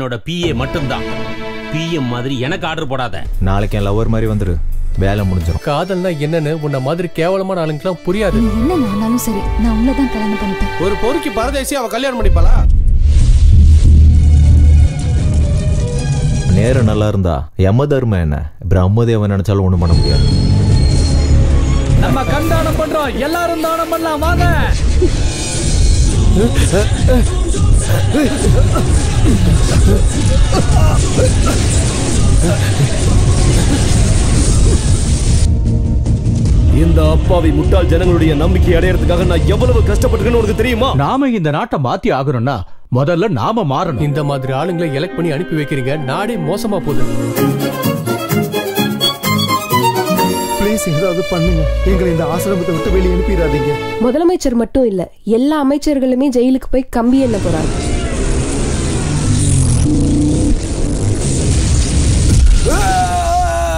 என்னோட பிஏ மட்டும்தான் பிஎம் மாதிரி எனக்கு ஆர்டர் போடாத நாளைக்கு என் லவர் மாதிரி வந்துரு வேலை முடிஞ்சிடும் காதல்னா என்னன்னு உன்ன மாதிரி கேவலமான ஆளுங்கெல்லாம் புரியாது நீ என்ன ஆனாலும் சரி நான் உங்களை தான் கல்யாணம் பண்ணிப்பேன் ஒரு பொறுக்கி பரதேசி அவ கல்யாணம் பண்ணிப்பாளா நேரம் நல்லா இருந்தா யம தர்மம் என்ன பிரம்மதேவன் நினைச்சாலும் ஒண்ணும் பண்ண முடியாது நம்ம கண்டானம் பண்றோம் எல்லாரும் தானம் பண்ணலாம் வாங்க இந்த அப்பாவி முட்டாள் ஜனங்களுடைய நம்பிக்கை அடையறதுக்காக நான் எவ்வளவு கஷ்டப்பட்டிருக்கேன்னு உனக்கு தெரியுமா நாம இந்த நாட்டை மாத்தி ஆகணும்னா முதல்ல நாம மாறணும் இந்த மாதிரி ஆளுங்களை எலெக்ட் பண்ணி அனுப்பி வைக்கிறீங்க நாடே மோசமா போகுது ப்ளீஸ் ஏதாவது பண்ணுங்க எங்களை இந்த ஆசிரமத்தை விட்டு வெளியே அனுப்பிடாதீங்க முதலமைச்சர் மட்டும் இல்ல எல்லா அமைச்சர்களுமே ஜெயிலுக்கு போய் கம்பி எண்ண போறாங்க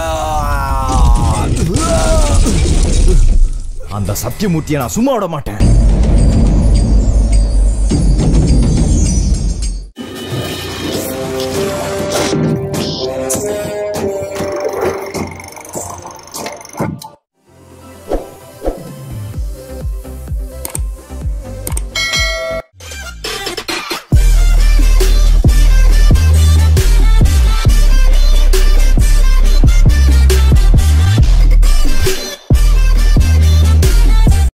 அந்த சத்தியமூர்த்தியை நான் சும்மா விட மாட்டேன்